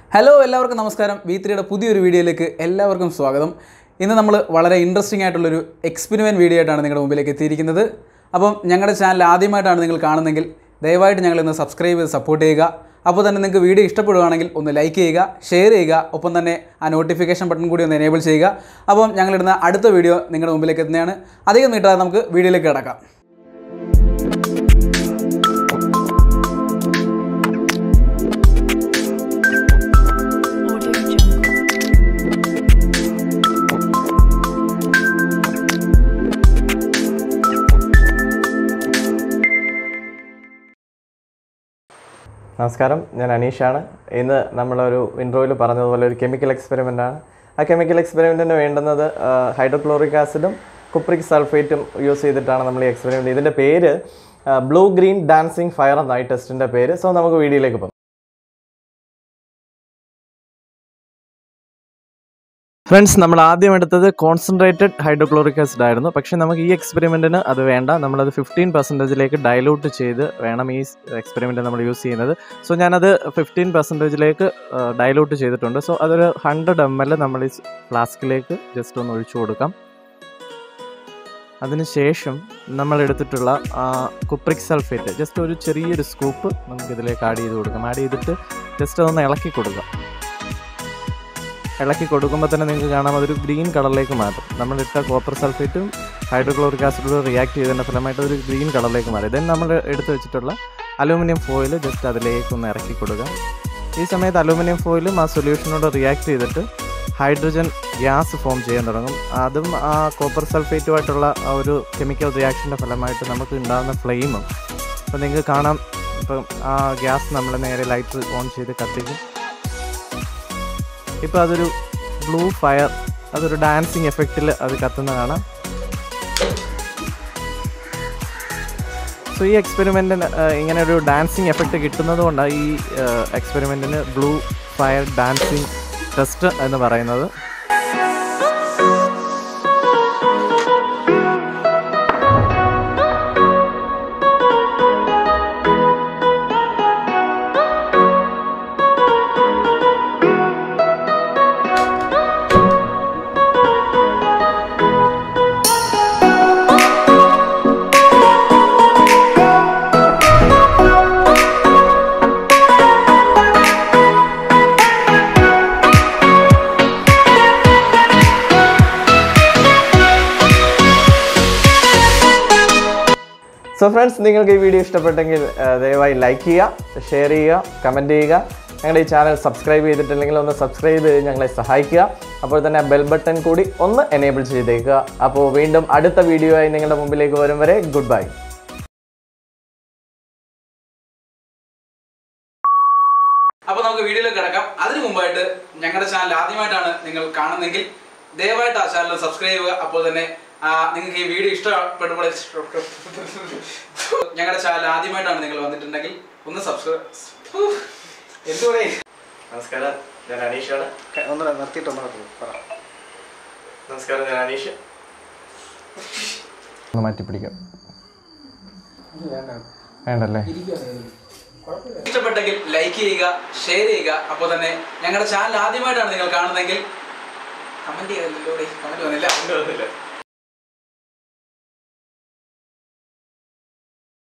Hello എല്ലാവർക്കും നമസ്കാരം V ത്രീയുടെ പുതിയൊരു വീഡിയോയിലേക്ക് എല്ലാവർക്കും സ്വാഗതം ഇന്ന് നമ്മൾ വളരെ ഇൻട്രസ്റ്റിംഗ് ആയിട്ടുള്ളൊരു എക്സ്പെരിമെൻറ്റ് വീഡിയോ ആയിട്ടാണ് നിങ്ങളുടെ മുമ്പിലേക്ക് എത്തിയിരിക്കുന്നത് അപ്പം ഞങ്ങളുടെ ചാനൽ ആദ്യമായിട്ടാണ് നിങ്ങൾ കാണുന്നതെങ്കിൽ ദയവായിട്ട് ഞങ്ങൾ ഇന്ന് സബ്സ്ക്രൈബ് ചെയ്ത് സപ്പോർട്ട് ചെയ്യുക അപ്പോൾ തന്നെ നിങ്ങൾക്ക് വീഡിയോ ഇഷ്ടപ്പെടുകയാണെങ്കിൽ ഒന്ന് ലൈക്ക് ചെയ്യുക ഷെയർ ചെയ്യുക ഒപ്പം തന്നെ ആ നോട്ടിഫിക്കേഷൻ ബട്ടൺ കൂടി ഒന്ന് എനേബിൾ ചെയ്യുക അപ്പം ഞങ്ങളിടുന്ന അടുത്ത വീഡിയോ നിങ്ങളുടെ മുമ്പിലേക്ക് എത്തുന്നതാണ് അധികം നീട്ടാതെ നമുക്ക് വീഡിയോയിലേക്ക് കിടക്കാം Audio Jungle. നമസ്കാരം ഞാൻ അനീഷാണ് ഇന്ന് നമ്മളൊരു ഇൻട്രോയിൽ പറഞ്ഞതുപോലെ ഒരു കെമിക്കൽ എക്സ്പെരിമെൻ്റ് ആണ് ആ കെമിക്കൽ എക്സ്പെരിമെൻറ്റിന് വേണ്ടുന്നത് ഹൈഡ്രോക്ലോറിക് ആസിഡും കുപ്രിക് സൾഫേറ്റും യൂസ് ചെയ്തിട്ടാണ് നമ്മൾ ഈ എക്സ്പെരിമെൻറ്റ് ഇതിൻ്റെ പേര് ബ്ലൂ ഗ്രീൻ ഡാൻസിങ് ഫയർ എന്നായി ടെസ്റ്റിൻ്റെ പേര് സോ നമുക്ക് വീഡിയോയിലേക്ക് പോകാം ഫ്രണ്ട്സ് നമ്മൾ ആദ്യം എടുത്തത് കോൺസെൻട്രേറ്റഡ് ഹൈഡ്രോക്ലോറിക് ആസിഡ് ആയിരുന്നു പക്ഷേ നമുക്ക് ഈ എക്സ്പെരിമെൻറ്റിന് അത് വേണ്ട നമ്മളത് ഫിഫ്റ്റീൻ പെർസെൻറ്റേജിലേക്ക് ഡൈലൂട്ട് ചെയ്ത് വേണം ഈ എക്സ്പെരിമെൻറ്റ് നമ്മൾ യൂസ് ചെയ്യുന്നത് സോ ഞാനത് ഫിഫ്റ്റീൻ പെർസെൻറ്റേജിലേക്ക് ഡൈലൂട്ട് ചെയ്തിട്ടുണ്ട് സോ അതൊരു ഹൺഡ്രഡ് എം എൽ നമ്മൾ ഈ ഫ്ലാസ്കിലേക്ക് ജസ്റ്റ് ഒന്ന് ഒഴിച്ചു കൊടുക്കാം അതിനുശേഷം നമ്മൾ എടുത്തിട്ടുള്ള കുപ്രിക് സൾഫേറ്റ് ജസ്റ്റ് ഒരു ചെറിയൊരു സ്കൂപ്പ് നമുക്ക് ഇതിലേക്ക് ആഡ് ചെയ്ത് കൊടുക്കാം ആഡ് ചെയ്തിട്ട് ജസ്റ്റ് അതൊന്ന് ഇളക്കി കൊടുക്കാം ഇളക്കി കൊടുക്കുമ്പോൾ തന്നെ നിങ്ങൾക്ക് കാണാം അതൊരു ഗ്രീൻ കളറിലേക്ക് മാറ്റും നമ്മളിട്ട കോപ്പർ സൾഫേറ്റും ഹൈഡ്രോക്ലോറിക് ആസിഡോട് റിയാക്ട് ചെയ്തതിൻ്റെ ഫലമായിട്ട് ഒരു ഗ്രീൻ കളറിലേക്ക് മാറി ദെൻ നമ്മൾ എടുത്ത് വെച്ചിട്ടുള്ള അലൂമിനിയം ഫോയിൽ ജസ്റ്റ് അതിലേക്ക് ഒന്ന് ഇറക്കി കൊടുക്കുക ഈ സമയത്ത് അലൂമിനിയം ഫോയിലും ആ സൊല്യൂഷനോട് റിയാക്ട് ചെയ്തിട്ട് ഹൈഡ്രജൻ ഗ്യാസ് ഫോം ചെയ്യാൻ തുടങ്ങും അതും ആ കോപ്പർ സൾഫേറ്റുമായിട്ടുള്ള ആ ഒരു കെമിക്കൽ റിയാക്ഷൻ്റെ ഫലമായിട്ട് നമുക്ക് ഉണ്ടാകുന്ന ഫ്ലെയിമും അപ്പോൾ നിങ്ങൾക്ക് കാണാം ഇപ്പം ആ ഗ്യാസ് നമ്മൾ നേരെ ലൈറ്റ് ഓൺ ചെയ്ത് കത്തിക്കും ഇപ്പോൾ അതൊരു ബ്ലൂ ഫയർ അതൊരു ഡാൻസിങ് എഫക്റ്റിൽ അത് കത്തുന്ന കാണാം സോ ഈ എക്സ്പെരിമെൻറ്റിന് ഇങ്ങനെ ഒരു ഡാൻസിങ് എഫക്റ്റ് കിട്ടുന്നത് കൊണ്ടാണ് ഈ എക്സ്പെരിമെൻറ്റിന് ബ്ലൂ ഫയർ ഡാൻസിങ് ടെസ്റ്റ് എന്ന് പറയുന്നത് സോ ഫ്രണ്ട്സ് നിങ്ങൾക്ക് ഈ വീഡിയോ ഇഷ്ടപ്പെട്ടെങ്കിൽ ആ, ദയവായി ലൈക്ക് ചെയ്യുക ഷെയർ ചെയ്യുക കമൻറ്റ് ചെയ്യുക ഞങ്ങളുടെ ഈ ചാനൽ സബ്സ്ക്രൈബ് ചെയ്തിട്ടില്ലെങ്കിൽ ഒന്ന് സബ്സ്ക്രൈബ് ചെയ്ത് ഞങ്ങളെ സഹായിക്കുക അപ്പോൾ തന്നെ ബെൽ ബട്ടൺ കൂടി ഒന്ന് എനേബിൾ ചെയ്തേക്കുക അപ്പോൾ വീണ്ടും അടുത്ത വീഡിയോ ആയി നിങ്ങളുടെ മുമ്പിലേക്ക് വരും വരെ ഗുഡ് ബൈ അപ്പോൾ നമുക്ക് വീഡിയോയിലേക്ക് കിടക്കാം അതിനു മുമ്പായിട്ട് ഞങ്ങളുടെ ചാനൽ ആദ്യമായിട്ടാണ് നിങ്ങൾ കാണുന്നതെങ്കിൽ ദയവായിട്ട് ആ ചാനൽ സബ്സ്ക്രൈബ് ചെയ്യുക അപ്പോൾ തന്നെ ആ, നിങ്ങൾക്ക് ഈ വീഡിയോ ഇഷ്ടപ്പെടുമ്പോൾ ഞങ്ങളുടെ ചാനൽ ആദ്യമായിട്ടാണ് നിങ്ങൾ വന്നിട്ടുണ്ടെങ്കിൽ ഒന്ന് സബ്സ്ക്രൈബ് എന്തുകൂടെ നമസ്കാരം ഞാൻ അനീഷാണ് ഒന്ന് നിർത്തിയിട്ടൊന്ന് പറ നമസ്കാരം ഞാൻ അനീഷ് ഒന്ന് മാറ്റി പിടിക്കാം വേണ്ടല്ലേ ഇഷ്ടപ്പെട്ടെങ്കിൽ ലൈക്ക് ചെയ്യുക ഷെയർ ചെയ്യുക അപ്പോൾ തന്നെ ഞങ്ങളുടെ ചാനൽ ആദ്യമായിട്ടാണ് നിങ്ങൾ കാണുന്നതെങ്കിൽ കമന്റ് ചെയ്യാറില്ലോ കമന്റ് വന്നില്ല